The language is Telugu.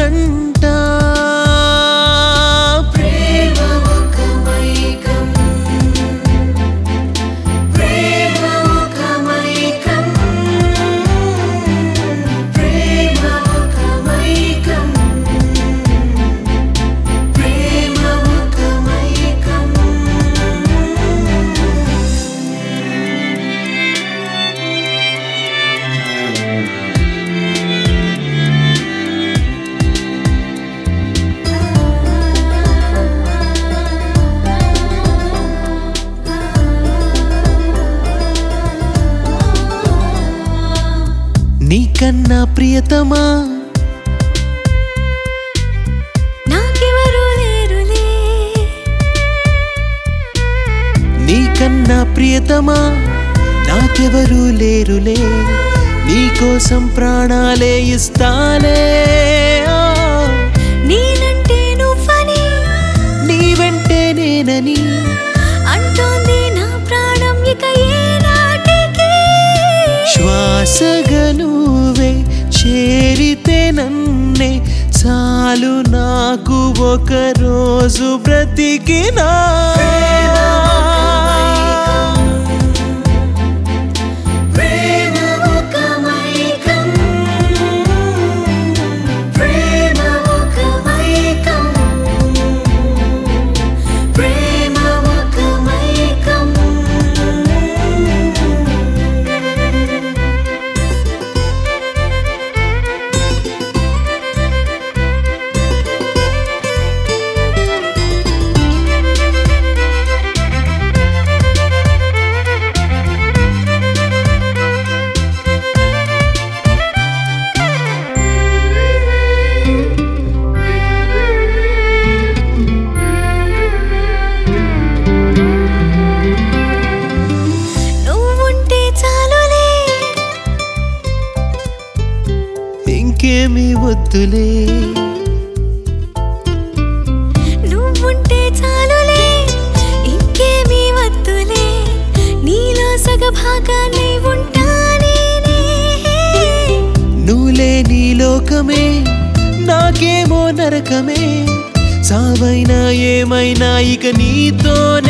జంట ప్రేమ ఒక మైకం ప్రేమ ఒక మైకం ప్రేమ ఒక మైకం ప్రేమ ఒక మైకం నీకన్నా ప్రియతమా నాకెవరు లేరులే నీకన్నా ప్రియతమా నాకెవరూ లేరులే నీకోసం ప్రాణాలే ఇస్తాలే ఆ, నేనంటే నువ్వని నీ వెంటే నేనని అంటోంది నా ప్రాణం ఇక ఏనాటికి శ్వాసగా నువ్వే చేరితే నన్నే చాలు నాకు ఒక రోజు బ్రతికినా ప్రేమ ఒక మైకం ప్రేమ ఒక మైకం ప్రేమ ఒక మైకం నువ్వుంటే చాలులే ఇంకేమీ వద్దులే నువ్వుంటే చాలులే ఇంకేమీ వద్దులే నీలో సగ భాగాన్ని ఉంటానేనే నువ్వులే నీ లోకమే నాకేమో నరకమే సావైనా ఏమైనా ఇక నీతోనే